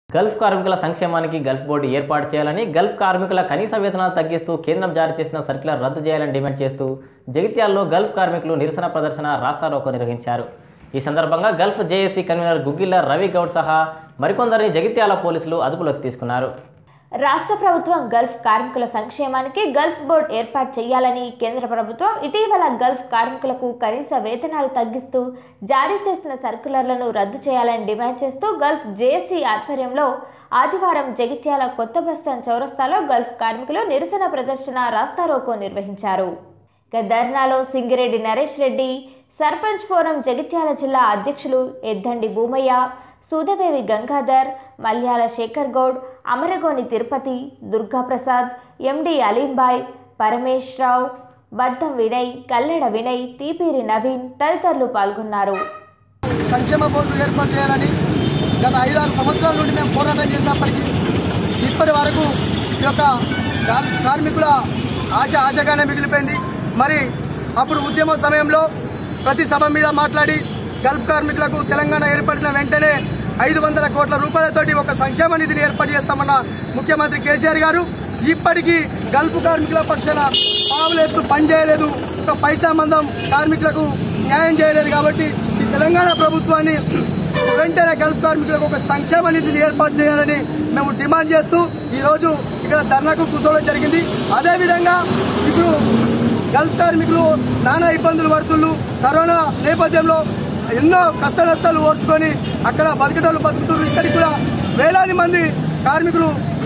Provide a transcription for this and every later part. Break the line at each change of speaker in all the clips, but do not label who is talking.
Gulf కార్మికుల సంక్షేమానికి Gulf board ఏర్పాటు చేయాలని గల్ఫ్ కార్మికుల కనీస వేతనాలు తగ్గిస్తూ కేంద్రం జారీ చేసిన సర్క్యులర్ రద్దు చేయాలని డిమాండ్ చేస్తూ జగిత్యాల్లో గల్ఫ్ కార్మికులు నిరసన ప్రదర్శన రాస్తారోకో నిర్వహించారు ఈ సందర్భంగా Gulf JAC convenor Guggilla Ravi Goud సహా మరికొందరిని జగిత్యాల పోలీసులు అదుపులోకి తీసుకున్నారు
రాష్ట్ర ప్రభుత్వం గల్ఫ్ కార్మికుల సంక్షేమానికి గల్ఫ్ బోర్డు ఏర్పాటు చేయాలని కేంద్ర ప్రభుత్వం ఇటీవల గల్ఫ్ కార్మికులకు కనీస వేతనాలు తగ్గిస్తూ జారీ చేసిన సర్కులర్లను రద్దు చేయాలని డిమాండ్ చేస్తూ గల్ఫ్ జేఏసీ ఆధ్వర్యంలో ఆదివారం జగిత్యాల కొత్త బస్టాండ్ చౌరస్తాలో గల్ఫ్ కార్మికులు నిరసన ప్రదర్శన రాస్తారోకో నిర్వహించారు ఇక ధర్నాలో సింగిరెడ్డి నరేష్ రెడ్డి సర్పంచ్ ఫోరం జగిత్యాల జిల్లా అధ్యక్షులు ఎద్దండి భూమయ్య సూదవేవి గంగాధర్ మల్యాల శేఖర్ గౌడ్ అమరగోని తిరుపతి దుర్గాప్రసాద్ ఎండి అలీంబాయ్ పరమేష్ రావు బద్దం వినయ్ కల్లెడ వినయ్ తీపీరి నవీన్ తదితరులు పాల్గొన్నారు
సంక్షేమ బోర్డు ఏర్పాటు చేయాలని గత ఐదారు సంవత్సరాల నుండి మేము పోరాటం చేసినప్పటికీ ఇప్పటి వరకు ఈ యొక్క కార్- కార్మికుల ఆశ ఆశగానే మిగిలిపోయింది మరి అప్పుడు ఉద్యమ సమయంలో ప్రతి సభ మీద మాట్లాడి గల్ఫ్ కార్మికులకు తెలంగాణ ఏర్పడిన వెంటనే ఐదు వందల కోట్ల రూపాయలతోటి ఒక సంక్షేమ నిధిని ఏర్పాటు చేస్తామన్న ముఖ్యమంత్రి కేసీఆర్ గారు ఇప్పటికీ గల్ఫ్ కార్మికుల పక్షాన పావులెత్తు పని చేయలేదు ఒక పైసా మందం కార్మికులకు న్యాయం చేయలేదు కాబట్టి ఈ తెలంగాణ ప్రభుత్వాన్ని వెంటనే గల్ఫ్ కార్మికులకు ఒక సంక్షేమ నిధిని ఏర్పాటు చేయాలని మేము డిమాండ్ చేస్తూ ఈ రోజు ఇక్కడ ధర్నాకు కూర్చోవడం జరిగింది అదేవిధంగా ఇప్పుడు గల్ఫ్ కార్మికులు నానా ఇబ్బందులు పడుతున్నారు కరోనా నేపథ్యంలో ఎన్నో కష్ట నష్టాలు ఓర్చుకొని అక్కడ బతికేటోళ్ళు బతుకుతున్నారు ఇక్కడికి కూడా వేలాది మంది కార్మికులు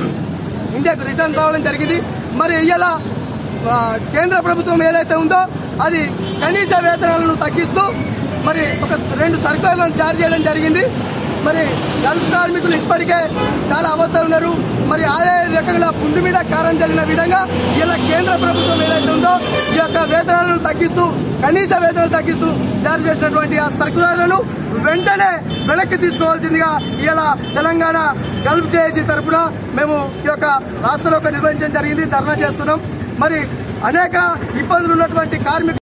ఇండియాకు రిటర్న్ రావడం జరిగింది మరి ఇవాళ ఆ, కేంద్ర ప్రభుత్వం ఏదైతే ఉందో అది కనీస వేతనాలను తగ్గిస్తూ మరి ఒక రెండు సర్కులర్లను జారీ చేయడం జరిగింది మరి గల్ఫ్ కార్మికులు ఇప్పటికే చాలా అవస్థలు ఉన్నారు మరి అదే రకంగా పుండు మీద కారం చల్లిన విధంగా ఇలా కేంద్ర ప్రభుత్వం ఏదైతే ఉందో ఈ యొక్క వేతనాలను తగ్గిస్తూ కనీస వేతనాలు తగ్గిస్తూ జారీ చేసినటువంటి ఆ సర్కులర్లను వెంటనే వెనక్కి తీసుకోవాల్సిందిగా ఇలా తెలంగాణ గల్ఫ్ చేసి తరఫున మేము ఈ యొక్క రాష్ట్రంలో నిర్వహించడం జరిగింది ధర్నా చేస్తున్నాం మరి అనేక ఇబ్బందులు ఉన్నటువంటి కార్మికులు